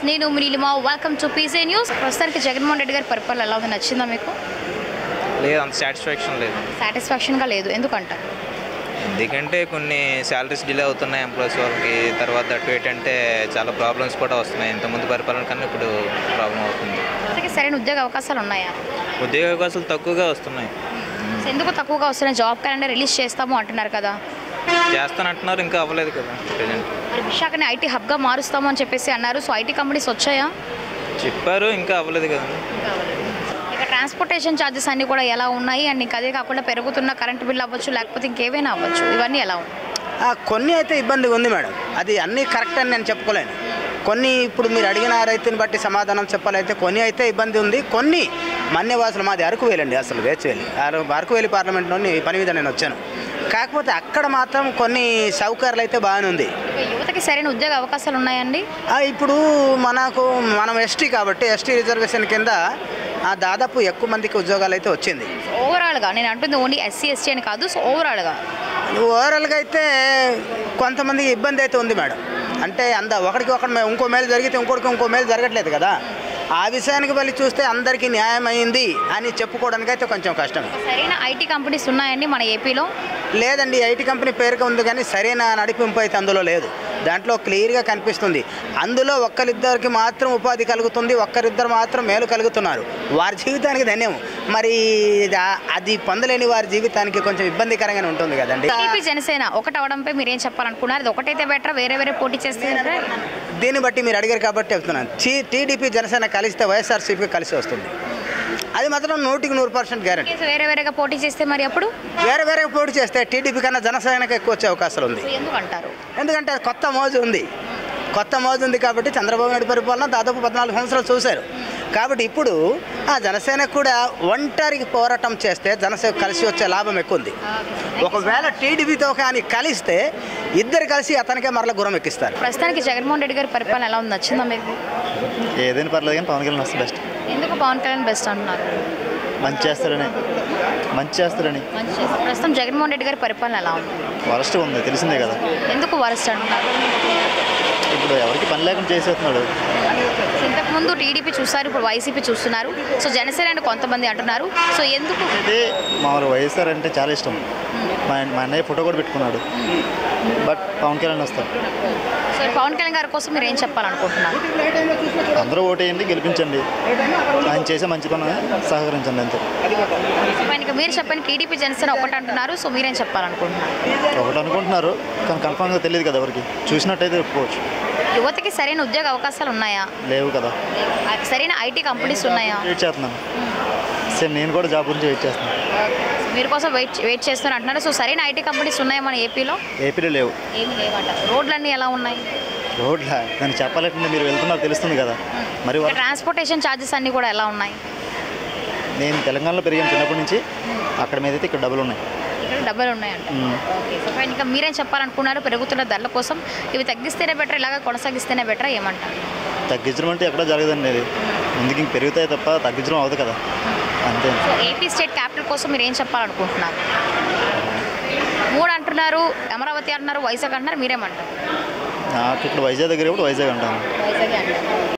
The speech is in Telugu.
నేను మీ Neelima welcome to PC news ప్రస్తుతానికి జగన్మోహన్ రెడ్డి గారి పరిపాలన ఎలా ఉంది నచ్చిందా మీకు లేదు అంత సాటిస్ఫాక్షన్ లేదు సాటిస్ఫాక్షన్గా లేదు ఎందుకంట ఎందుకంటే కొన్ని శాలరీస్ డిలే అవుతున్నాయి ఎంప్లాయీస్ వాళ్ళకి తర్వాత అటు ఇటు అంటే చాలా ప్రాబ్లమ్స్ కూడా వస్తున్నాయి ఇంతకుముందు పరిపాలన కన్నా ఇప్పుడు ప్రాబ్లం అవుతుంది యువతకి సరైన ఉద్యోగ అవకాశాలు ఉన్నాయా ఉద్యోగ అవకాశాలు తక్కువగా వస్తున్నాయి సో ఎందుకు తక్కువగా వస్తున్నాయి జాబ్ క్యాలెండర్ రిలీజ్ చేస్తాము అంటున్నారు కదా చేస్తానంటున్నారు ఇంకా అవ్వలేదు కదా ప్రజెంట్ మరి విశాఖని ఐటీ హబ్గా మారుస్తాము అని చెప్పేసి అన్నారు సో ఐటీ కంపెనీస్ వచ్చాయా చెప్పారు ఇంకా అవ్వలేదు కదా ఇక ట్రాన్స్పోర్టేషన్ ఛార్జెస్ అన్నీ కూడా ఎలా ఉన్నాయి అండ్ ఇంకా అదే కాకుండా పెరుగుతున్న కరెంట్ బిల్ అవ్వచ్చు లేకపోతే ఇంకేవైనా అవ్వచ్చు ఇవన్నీ ఎలా ఉన్నాయి ఆ, కొన్ని అయితే ఇబ్బందిగా ఉంది మేడం అది అన్నీ కరెక్ట్ అని నేను చెప్పుకోలేను కొన్ని ఇప్పుడు మీరు అడిగిన రైతుని బట్టి సమాధానం చెప్పాలైతే కొన్ని అయితే ఇబ్బంది ఉంది కొన్ని మన్యవాసులు మాది అరకు వేలండి అసలు వేచివేలి అరకు వేలి పార్లమెంట్లోని పని మీద నేను వచ్చాను కాకపోతే అక్కడ మాత్రం కొన్ని సౌకర్యాలు అయితే బాగానే ఉంది ఇక యువతకి సరైన ఉద్యోగ అవకాశాలు ఉన్నాయండి ఆ, ఇప్పుడు మనకు మనం ఎస్టీ కాబట్టి ఎస్టీ రిజర్వేషన్ కింద ఆ, దాదాపు ఎక్కువ మందికి ఉద్యోగాలు అయితే వచ్చింది ఓవరాల్గా నేను అంటుంది ఓన్లీ ఎస్సీ ఎస్టీ అని కాదు సో ఓవరాల్గా ఓవరాల్గా అయితే కొంతమందికి ఇబ్బంది అయితే ఉంది మేడం అంటే అంద ఒకరికి ఒకటి మే- ఇంకో మేలు జరిగితే ఇంకోటికి ఇంకో మేలు జరగట్లేదు కదా ఆ విషయానికి వెళ్ళి చూస్తే అందరికీ న్యాయం అయింది అని చెప్పుకోవడానికి అయితే కొంచెం కష్టం సరైన ఐటీ కంపెనీస్ ఉన్నాయండి మన ఏపీలో లేదండి ఐటీ కంపెనీ పేరుగా ఉంది కానీ సరైన నడిపింపు అయితే అందులో లేదు దాంట్లో క్లియర్గా కనిపిస్తుంది అందులో ఒక్కరిద్దరికి మాత్రం ఉపాధి కలుగుతుంది ఒక్కరిద్దరు మాత్రం మేలు కలుగుతున్నారు వారి జీవితానికి ధన్యం మరి ఆ- అది పొందలేని వారి జీవితానికి కొంచెం ఇబ్బందికరంగానే ఉంటుంది కదండి టీడీపీ జనసేన ఒకటి అవడంపై మీరు ఏం చెప్పాలనుకున్నారు అది ఒకటైతే బెటర్ వేరే వేరే పోటీ చేస్తే better? దీన్ని బట్టి మీరు అడిగారు కాబట్టి చెప్తున్నాను టీ టీడీపీ జనసేన కలిస్తే వైఎస్ఆర్సీపీ కలిసి వస్తుంది అది మాత్రం నూటికి నూరు పర్సెంట్ గ్యారెంటీ కేసు వేరే వేరేగా పోటీ చేస్తే మరి అప్పుడు వేరే వేరే పోటీ చేస్తే టీడీపీ కన్నా జనసేనకి ఎక్కువ వచ్చే అవకాశాలు ఉంది సో ఎందుకు అంటారు ఎందుకంటే అది కొత్త మోజు ఉంది కొత్త మోజు ఉంది కాబట్టి చంద్రబాబు నాయుడు పరిపాలన దాదాపు పద్నాలుగు సంవత్సరాలు చూశారు కాబట్టి ఇప్పుడు ఆ జనసేన కూడా ఒంటరికి పోరాటం చేస్తే జనసేన కలిసి వచ్చే లాభం ఎక్కువ ఉంది ఒకవేళ టీడీపీతో కానీ కలిస్తే ఇద్దరు కలిసి అతనికే మరల గురం ఎక్కిస్తారు ప్రస్తుతానికి జగన్మోహన్ రెడ్డి గారి పరిపాలన ఎలా ఉంది నచ్చిందా మీకు ఏదైనా పర్లేదు కానీ పవన్ కళ్యాణ్ వస్తే బెస్ట్ ఎందుకు పవన్ కళ్యాణ్ బెస్ట్ అంటున్నారు మంచి చేస్తారని మంచి చేస్తారని మంచి చేస్తారు. ప్రస్తుతం జగన్మోహన్ రెడ్డి గారి పరిపాలన ఎలా ఉంది వరస్ట్ ఉంది తెలిసిందే కదా ఎందుకు వరస్ట్ అంటున్నారు ఇప్పుడు ఎవరికి పని లేకుండా చేసేస్తున్నాడు ఇంతకుముందు టీడీపీ చూస్తారు ఇప్పుడు వైసీపీ చూస్తున్నారు సో జనసేన అని కొంతమంది అంటున్నారు సో ఎందుకు అయితే మామూలు వైఎస్ఆర్ అంటే చాలా ఇష్టం మా మా అన్నయ్య ఫోటో కూడా పెట్టుకున్నాడు బట్ పవన్ కళ్యాణ్ వస్తారు సో పవన్ కళ్యాణ్ గారి కోసం మీరు ఏం చెప్పాలనుకుంటున్నారు అందరూ ఓటేయండి గెలిపించండి ఆయన చేసే మంచి పని సహకరించండి అంతే సో ఇంకా మీరు చెప్పండి టీడీపీ జనసేన ఒకటి అంటున్నారు సో మీరేం చెప్పాలనుకుంటున్నారు ఒకటి అనుకుంటున్నారు కానీ కన్ఫామ్గా తెలియదు కదా ఎవరికి చూసినట్టయితే చెప్పుకోవచ్చు యువతకి సరైన ఉద్యోగ అవకాశాలు ఉన్నాయా లేవు కదా సరైన ఐటీ కంపెనీస్ ఉన్నాయా వెయిట్ చేస్తున్నాను సేమ్ నేను కూడా జాబ్ గురించి వెయిట్ చేస్తున్నాను మీరు కోసం వెయిట్ వెయిట్ చేస్తున్నారు అంటున్నారు సో సరైన ఐటీ కంపెనీస్ ఉన్నాయా మన ఏపీలో ఏపీలో లేవు ఏమి లేవట రోడ్లన్నీ ఎలా ఉన్నాయి రోడ్ల దాన్ని చెప్పాలంటే మీరు వెళ్తున్నారు తెలుస్తుంది కదా మరి ఇంకా వా- ట్రాన్స్పోర్టేషన్ ఛార్జెస్ అన్నీ కూడా ఎలా ఉన్నాయి నేను తెలంగాణలో పెరిగాను చిన్నప్పటి నుంచి అక్కడ మీద అయితే ఇక్కడ డబ్బులు ఉన్నాయి ఇక్కడ డబ్బులు ఉన్నాయంట మ్మ్. ఓకే సో ఫైన్ ఇంకా మీరేం చెప్పాలనుకున్నారు పెరుగుతున్న ధరల కోసం ఇవి తగ్గిస్తేనే బెటర్ ఇలాగ కొనసాగిస్తేనే బెటర్ ఏమంటారు తగ్గించడం అంటే ఎక్కడ జరగదండి అది ముందుకు ఇంక పెరుగుతాయి తప్ప తగ్గించడం అవ్వదు కదా అంతే సో ఏపీ స్టేట్ క్యాపిటల్ కోసం మీరు ఏం చెప్పాలనుకుంటున్నారు మూడు అంటున్నారు అమరావతి అంటున్నారు వైజాగ్ అంటున్నారు మీరేమంటారు నాకు ఇక్కడ వైజాగ్ దగ్గర కూడా వైజాగ్ అంటాను వైజాగ్ అంటారు